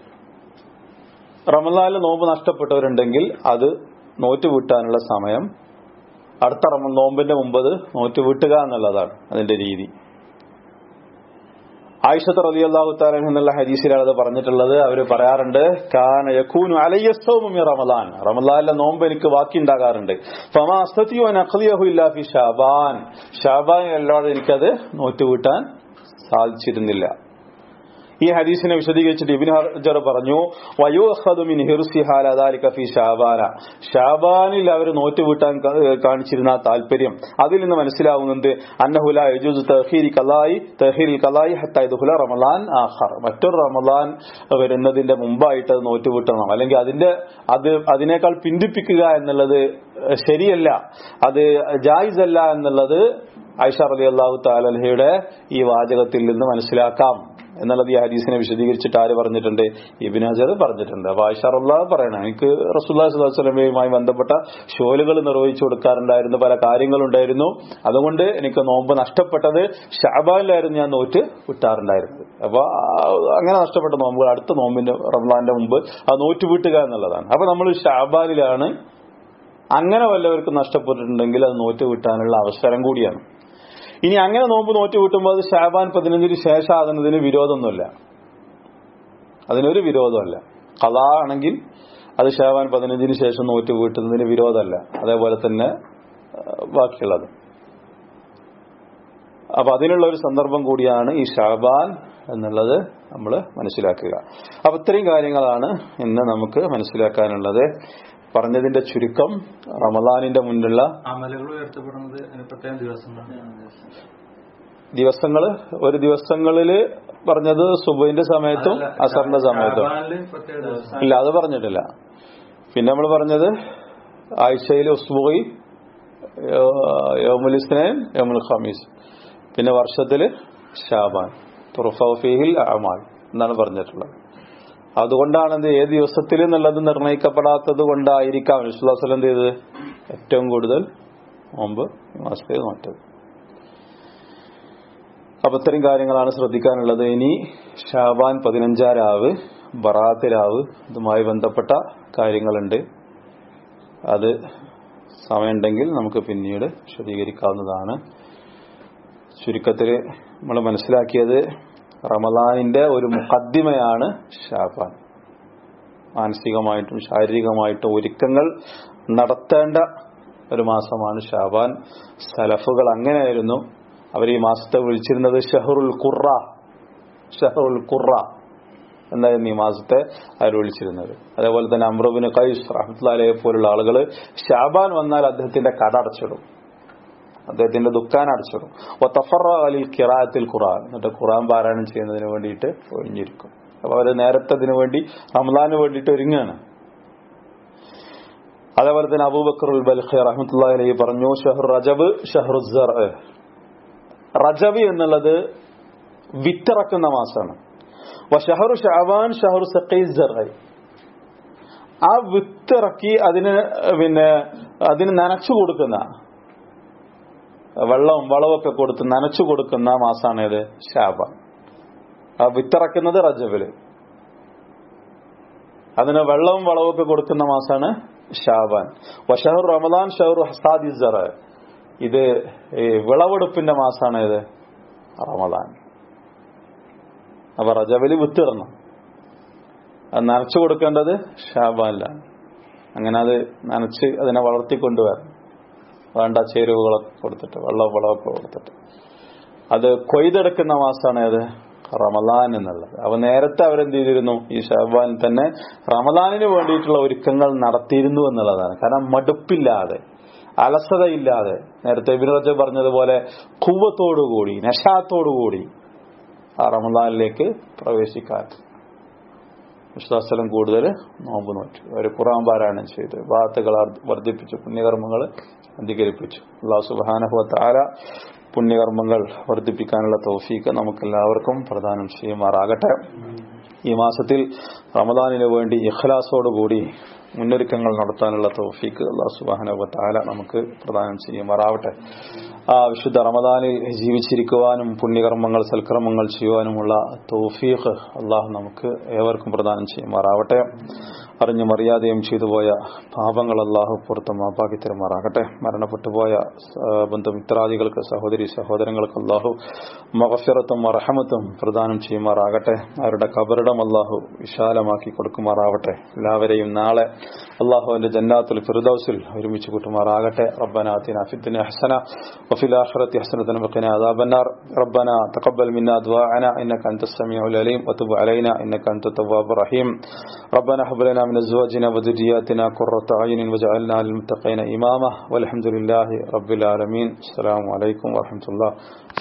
റമദാനിൽ നോമ്പ് നഷ്ടപ്പെട്ടവരുണ്ടെങ്കിൽ അത് നോറ്റ് വീട്ടാനുള്ള സമയം അടുത്ത റമ നോമ്പിന്റെ മുമ്പ് അത് നോറ്റ് വീട്ടുക എന്നുള്ളതാണ് അതിന്റെ രീതി ആയിഷത്ത് റലി അള്ളാഹു താലൻ എന്നുള്ള ഹദീസിലാണ് അത് പറഞ്ഞിട്ടുള്ളത് അവർ പറയാറുണ്ട് കാന യഖൂനു അലയ്യസ്സൗമു മിൻ റമദാൻ റമദാനിലെ നോമ്പ് എനിക്ക് ബാക്കി ഉണ്ടാകാറുണ്ട് ഫമാ അസ്തതിയു അൻ അഖ്ലിയഹു ഇല്ലാ ഫി ഷാബാൻ ഷാബാൻ അല്ലാതെ എനിക്കത് നോറ്റ് വീട്ടാൻ സാധിച്ചിരുന്നില്ല ഈ ഹദീസിനെ വിശദീകരിച്ചിട്ട് ഇബിൻ ഹജർ പറഞ്ഞു വയോഹദു മിൻ ഹിർസി ഹാല ദാലിക ഫി ഷാബാന ഷാബാനിൽ അവർ നോറ്റ് വീട്ടാൻ കാ- കാണിച്ചിരുന്ന ആ താല്പര്യം അതിൽ നിന്ന് മനസ്സിലാവുന്നത് അന്നഹുല യജൂസ് തഹീരി കലായി തഹീരി കലായി ഹത്ത ഇദ്ഹുല റമദാൻ ആഖർ മറ്റൊരു റമദാൻ വരുന്നതിന്റെ മുമ്പായിട്ട് അത് നോറ്റ് വീട്ടണം അല്ലെങ്കിൽ അതിന്റെ അത് അതിനേക്കാൾ പിന്തിപ്പിക്കുക എന്നുള്ളത് ശരിയല്ല അത് ജായിസ് അല്ല എന്നുള്ളത് ഐഷ റലി അള്ളാഹു താലഹയുടെ ഈ വാചകത്തിൽ നിന്ന് മനസ്സിലാക്കാം എന്നുള്ളത് ഈ ഹദീസിനെ വിശദീകരിച്ചിട്ട് ആര് പറഞ്ഞിട്ടുണ്ട് ഇബിൻ ഹജർ പറഞ്ഞിട്ടുണ്ട് അപ്പൊ ആയിഷാറുള്ള പറയണം എനിക്ക് റസൂല്ലാ സ്വലമയുമായി ബന്ധപ്പെട്ട ഷോലുകൾ നിർവഹിച്ചു കൊടുക്കാറുണ്ടായിരുന്നു പല കാര്യങ്ങളുണ്ടായിരുന്നു അതുകൊണ്ട് എനിക്ക് നോമ്പ് നഷ്ടപ്പെട്ടത് ഷാബാനിലായിരുന്നു ഞാൻ നോറ്റ് വിട്ടാറുണ്ടായിരുന്നത് അപ്പൊ ആ അങ്ങനെ നഷ്ടപ്പെട്ട നോമ്പുകൾ അടുത്ത നോമ്പിന്റെ റംലാന്റെ മുമ്പ് ആ നോറ്റ് വീട്ടുക എന്നുള്ളതാണ് അപ്പൊ നമ്മൾ ഷാബാനിലാണ് അങ്ങനെ വല്ലവർക്കും നഷ്ടപ്പെട്ടിട്ടുണ്ടെങ്കിൽ അത് നോറ്റ് വിട്ടാനുള്ള അവസരം കൂടിയാണ് ഇനി അങ്ങനെ നോമ്പ് നോറ്റ് വീട്ടുമ്പോൾ അത് ഷാബാൻ പതിനഞ്ചിന് ശേഷം ആകുന്നതിന് വിരോധമൊന്നുമില്ല അതിനൊരു വിരോധമല്ല കഥ ആണെങ്കിൽ അത് ഷാബാൻ പതിനഞ്ചിന് ശേഷം നോറ്റ് വീട്ടുന്നതിന് വിരോധമല്ല അതേപോലെ തന്നെ ആ, ബാക്കിയുള്ളത് അപ്പൊ അതിനുള്ള ഒരു സന്ദർഭം കൂടിയാണ് ഈ ഷാബാൻ എന്നുള്ളത് നമ്മൾ മനസ്സിലാക്കുക അപ്പൊ ഇത്രയും കാര്യങ്ങളാണ് ഇന്ന് നമുക്ക് മനസ്സിലാക്കാനുള്ളത് പറഞ്ഞതിന്റെ ചുരുക്കം റമദാനിന്റെ മുന്നിലുള്ള അമലുകൾ ഉയർത്തപ്പെടുന്നത് അതിന് പ്രത്യേക ദിവസങ്ങളാണ് ദിവസങ്ങള് ഒരു ദിവസങ്ങളില് പറഞ്ഞത് സുബൈന്റെ സമയത്തും അതല്ല, അസറിന്റെ സമയത്തും ഷാബാനില് പ്രത്യേക ദിവസം ഇല്ല അത് പറഞ്ഞിട്ടില്ല പിന്നെ നമ്മൾ പറഞ്ഞത് ആഴ്ചയിൽ ഉസ്ബുഖി യോമുൽ ഇസ്നൈൻ യോമുൽ ഖമീസ് പിന്നെ വർഷത്തില് ഷാബാൻ തുറഫീഹിൽ അമാൽ എന്നാണ് പറഞ്ഞിട്ടുള്ളത് അതുകൊണ്ടാണ് എന്ത് ഏത് ദിവസത്തിൽ എന്നുള്ളത് നിർണയിക്കപ്പെടാത്തത് കൊണ്ടായിരിക്കാം വിശ്വാസം എന്ത് ചെയ്തത് ഏറ്റവും കൂടുതൽ മുമ്പ് ഈ മാസത്തിൽ നോറ്റത് അപ്പൊ ഇത്രയും കാര്യങ്ങളാണ് ശ്രദ്ധിക്കാനുള്ളത് ഇനി ഷാബാൻ പതിനഞ്ചാം രാവ് ബറാത്ത് രാവ് ഇതുമായി ബന്ധപ്പെട്ട കാര്യങ്ങളുണ്ട് അത് സമയമുണ്ടെങ്കിൽ നമുക്ക് പിന്നീട് വിശദീകരിക്കാവുന്നതാണ് ചുരുക്കത്തിൽ നമ്മൾ മനസ്സിലാക്കിയത് റമദാനിന്റെ ഒരു മുഖദ്ദിമയാണ് ഷാബാൻ മാനസികമായിട്ടും ശാരീരികമായിട്ടും ഒരുക്കങ്ങൾ നടത്തേണ്ട ഒരു മാസമാണ് ഷാബാൻ സലഫുകൾ അങ്ങനെയായിരുന്നു അവർ ഈ മാസത്തെ വിളിച്ചിരുന്നത് ഷഹറുൽ ഖുറ ഷഹറുൽ ഖുറ എന്നായിരുന്നു ഈ മാസത്തെ അവർ വിളിച്ചിരുന്നത് അതേപോലെ തന്നെ അമ്രുബിന് കൈസ് റഹ്മത്തുള്ളാഹിയെ പോലുള്ള ആളുകൾ ഷാബാൻ വന്നാൽ അദ്ദേഹത്തിന്റെ കട അടച്ചിടും അദ്ദേഹത്തിന്റെ ദുഃഖാൻ അടച്ചിടും ഒത്തഫറ അലിൽ കിറാത്തിൽ ഖുറാൻ എന്നിട്ട് ഖുറാൻ പാരായണം ചെയ്യുന്നതിന് വേണ്ടിയിട്ട് ഒഴിഞ്ഞിരിക്കും അപ്പൊ അവര് നേരത്തെ അതിനു വേണ്ടി റമദാന് വേണ്ടിയിട്ട് ഒരുങ്ങാണ് അതേപോലെ തന്നെ അബൂബക്കറുൽ ബൽഖി റഹ്മത്തുള്ളാഹി അലൈഹി പറഞ്ഞു ഷഹർ റജബ് ഷഹ്റു റജബ് എന്നുള്ളത് വിത്തിറക്കുന്ന മാസമാണ് ഷഹറു ഷാബാൻ ഷഹറു സഖീസർ ആ വിത്തിറക്കി അതിന് പിന്നെ അതിന് നനച്ചു കൊടുക്കുന്ന വെള്ളവും വളവൊക്കെ കൊടുത്ത് നനച്ചു കൊടുക്കുന്ന മാസമാണ് ഇത് ഷാബാൻ ആ വിത്തിറക്കുന്നത് റജബില് അതിന് വെള്ളവും വളവൊക്കെ കൊടുക്കുന്ന മാസമാണ് ഷാബാൻ വഷഹർ റമദാൻ ഷഹർ ഹസാദിസർ ഇത് വിളവെടുപ്പിന്റെ മാസമാണ് ഇത് റമദാൻ അപ്പൊ റജബില് വിത്തിടണം അത് നനച്ചു കൊടുക്കേണ്ടത് ഷാബാനിലാണ് അങ്ങനെ അത് നനച്ച് അതിനെ വളർത്തിക്കൊണ്ടുവരണം വേണ്ട ചേരുവകളൊക്കെ കൊടുത്തിട്ട് വെള്ളം വളമൊക്കെ കൊടുത്തിട്ട് അത് കൊയ്തെടുക്കുന്ന മാസമാണ് അത് റമദാൻ എന്നുള്ളത് അപ്പൊ നേരത്തെ അവരെന്ത് ചെയ്തിരുന്നു ഈ ഷഹബാനിൽ തന്നെ റമദാനിന് വേണ്ടിയിട്ടുള്ള ഒരുക്കങ്ങൾ നടത്തിയിരുന്നു എന്നുള്ളതാണ് കാരണം മടുപ്പില്ലാതെ അലസതയില്ലാതെ നേരത്തെ ഇബിൻ പറഞ്ഞതുപോലെ കുവത്തോടുകൂടി നശാത്തോടുകൂടി ആ റമദാനിലേക്ക് പ്രവേശിക്കാൻ വിശ്വാസലം കൂടുതൽ നോമ്പ് നോറ്റു അവർ ഖുറാൻ പാരായണം ചെയ്ത് വാർത്തകൾ വർദ്ധിപ്പിച്ചു പുണ്യകർമ്മങ്ങൾ അധികരിപ്പിച്ചു അള്ളാഹു സുബാനഹുവത്താര പുണ്യകർമ്മങ്ങൾ വർദ്ധിപ്പിക്കാനുള്ള തൗഫീക്ക് നമുക്കെല്ലാവർക്കും പ്രദാനം ചെയ്യുമാറാകട്ടെ ഈ മാസത്തിൽ റമദാനിന് വേണ്ടി ഇഖ്ലാസോടുകൂടി മുന്നൊരുക്കങ്ങൾ നടത്താനുള്ള തൗഫീക്ക് അള്ളാഹു സുബാനുവത്താല നമുക്ക് പ്രദാനം ചെയ്യുമാറാവട്ടെ ആ വിശുദ്ധ റമദാനിൽ ജീവിച്ചിരിക്കുവാനും പുണ്യകർമ്മങ്ങൾ സൽക്കർമ്മങ്ങൾ ചെയ്യുവാനുമുള്ള തൗഫീഖ് അള്ളാഹു നമുക്ക് ഏവർക്കും പ്രദാനം ചെയ്യുമാറാവട്ടെ അറിഞ്ഞും അറിയാതെയും ചെയ്തുപോയ പാപങ്ങൾ അള്ളാഹു പുറത്ത് മാപ്പാക്കി തരുമാറാകട്ടെ മരണപ്പെട്ടുപോയ ബന്ധുമിത്രാദികൾക്ക് സഹോദരി സഹോദരങ്ങൾക്ക് അള്ളാഹു മഹഫിറത്തും മറഹമത്തും പ്രദാനം ചെയ്യുമാറാകട്ടെ അവരുടെ കബറിടം അള്ളാഹു വിശാലമാക്കി കൊടുക്കുമാറാവട്ടെ എല്ലാവരെയും നാളെ അള്ളാഹുവിന്റെ ജന്നാത്തുൽ ഫിറുദൌസിൽ ഒരുമിച്ച് കൂട്ടുമാറാകട്ടെ റബ്ബന ആതിന ഫിദ്ദുനിയ ഹസന وفي الآخرة حسنة وقنا عذاب النار ربنا تقبل منا دعاءنا إنك أنت السميع العليم وتب علينا إنك أنت التواب الرحيم ربنا هب لنا من أزواجنا وذرياتنا قرة أعين واجعلنا للمتقين إماما والحمد لله رب العالمين السلام عليكم ورحمة الله